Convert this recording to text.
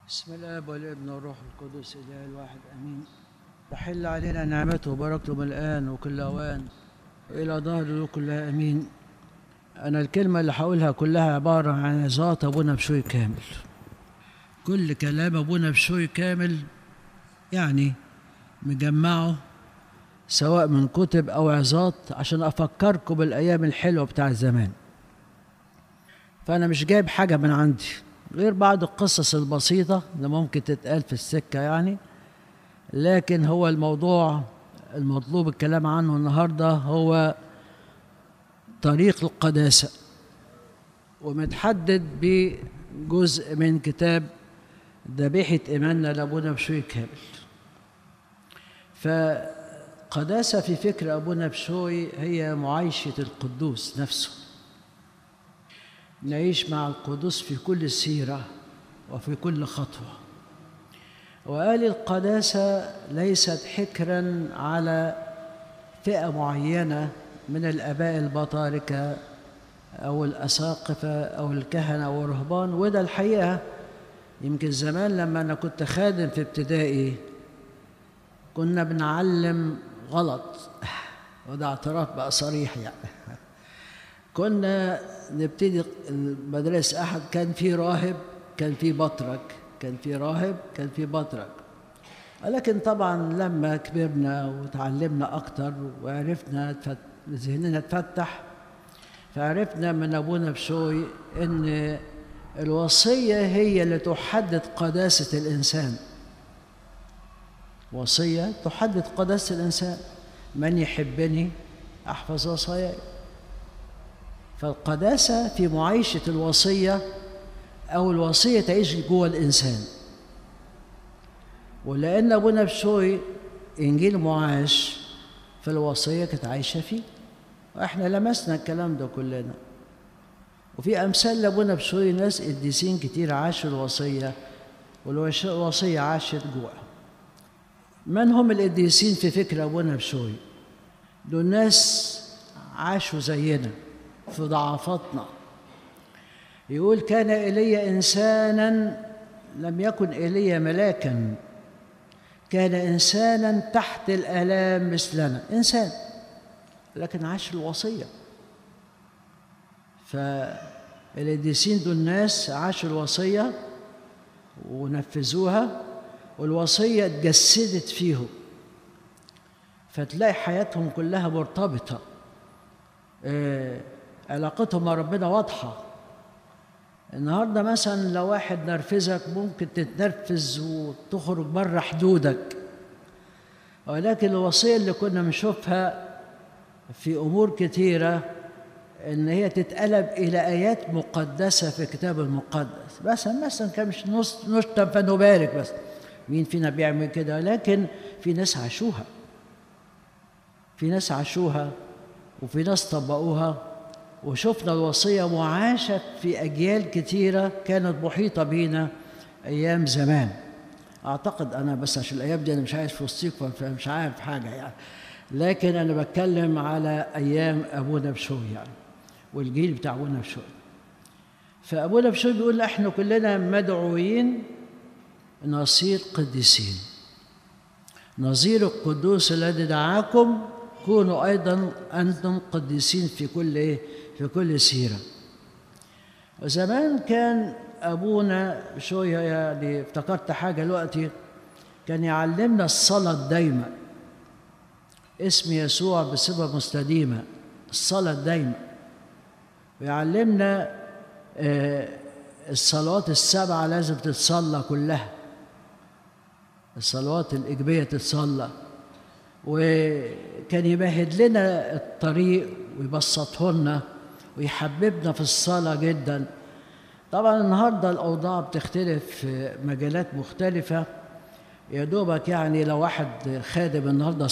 بسم الله والابن والروح القدس اله الواحد امين تحل علينا نعمته وبركته من الان وكل اوان والى ظهر كلها امين انا الكلمه اللي هقولها كلها عباره عن عظات ابونا بشوي كامل كل كلام ابونا بشوي كامل يعني مجمعه سواء من كتب او عظات عشان افكركم بالايام الحلوه بتاع زمان فانا مش جايب حاجه من عندي غير بعض القصص البسيطة اللي ممكن تتقال في السكة يعني لكن هو الموضوع المطلوب الكلام عنه النهاردة هو طريق القداسة ومتحدد بجزء من كتاب ذبيحة إيماننا لأبونا بشوي كامل فقداسة في فكر أبونا بشوي هي معايشة القدوس نفسه نعيش مع القدوس في كل سيرة وفي كل خطوة وقال القداسة ليست حكرا على فئة معينة من الآباء البطاركة أو الأساقفة أو الكهنة أو الرهبان وده الحقيقة يمكن زمان لما أنا كنت خادم في ابتدائي كنا بنعلم غلط وده اعتراف بقى صريح يعني كنا نبتدي المدرسة أحد كان في راهب كان في بطرك كان في راهب كان في بطرك ولكن طبعا لما كبرنا وتعلمنا أكتر وعرفنا ذهننا اتفتح فعرفنا من أبونا بشوي إن الوصية هي اللي تحدد قداسة الإنسان وصية تحدد قداسة الإنسان من يحبني أحفظ وصاياي فالقداسة في معايشة الوصية أو الوصية تعيش جوه الإنسان ولأن أبونا بشوي إنجيل معاش فالوصية كانت عايشة فيه وإحنا لمسنا الكلام ده كلنا وفي أمثال لأبونا بشوي ناس قديسين كتير عاشوا الوصية والوصية عاشت جوه من هم القديسين في فكر أبونا بشوي دول ناس عاشوا زينا في ضعفاتنا يقول كان ايليا انسانا لم يكن ايليا ملاكا كان انسانا تحت الالام مثلنا انسان لكن عاش الوصيه فالقديسين دول ناس عاشوا الوصيه ونفذوها والوصيه اتجسدت فيهم فتلاقي حياتهم كلها مرتبطه آه علاقتهم مع ربنا واضحة النهاردة مثلا لو واحد نرفزك ممكن تتنرفز وتخرج بره حدودك ولكن الوصية اللي كنا بنشوفها في أمور كثيرة إن هي تتقلب إلى آيات مقدسة في الكتاب المقدس مثلا مثلا كان مش نشتم فنبارك بس مين فينا بيعمل كده لكن في ناس عاشوها في ناس عاشوها وفي ناس طبقوها وشفنا الوصية معاشة في أجيال كتيرة كانت محيطة بينا أيام زمان أعتقد أنا بس عشان الأيام دي أنا مش عايش في وسطيكم فمش عارف حاجة يعني لكن أنا بتكلم على أيام أبونا بشوي يعني والجيل بتاع أبونا بشوي فأبونا بشوي بيقول إحنا كلنا مدعوين نصير قديسين نظير القدوس الذي دعاكم كونوا أيضا أنتم قديسين في كل إيه؟ في كل سيرة وزمان كان أبونا شوية يعني افتكرت حاجة دلوقتي كان يعلمنا الصلاة الدايمة اسم يسوع بصفة مستديمة الصلاة الدايمة ويعلمنا آه الصلوات السبعة لازم تتصلى كلها الصلوات الإيجابية تتصلى وكان يمهد لنا الطريق ويبسطه لنا ويحببنا في الصلاة جدا طبعا النهاردة الأوضاع بتختلف في مجالات مختلفة يا دوبك يعني لو واحد خادم النهارده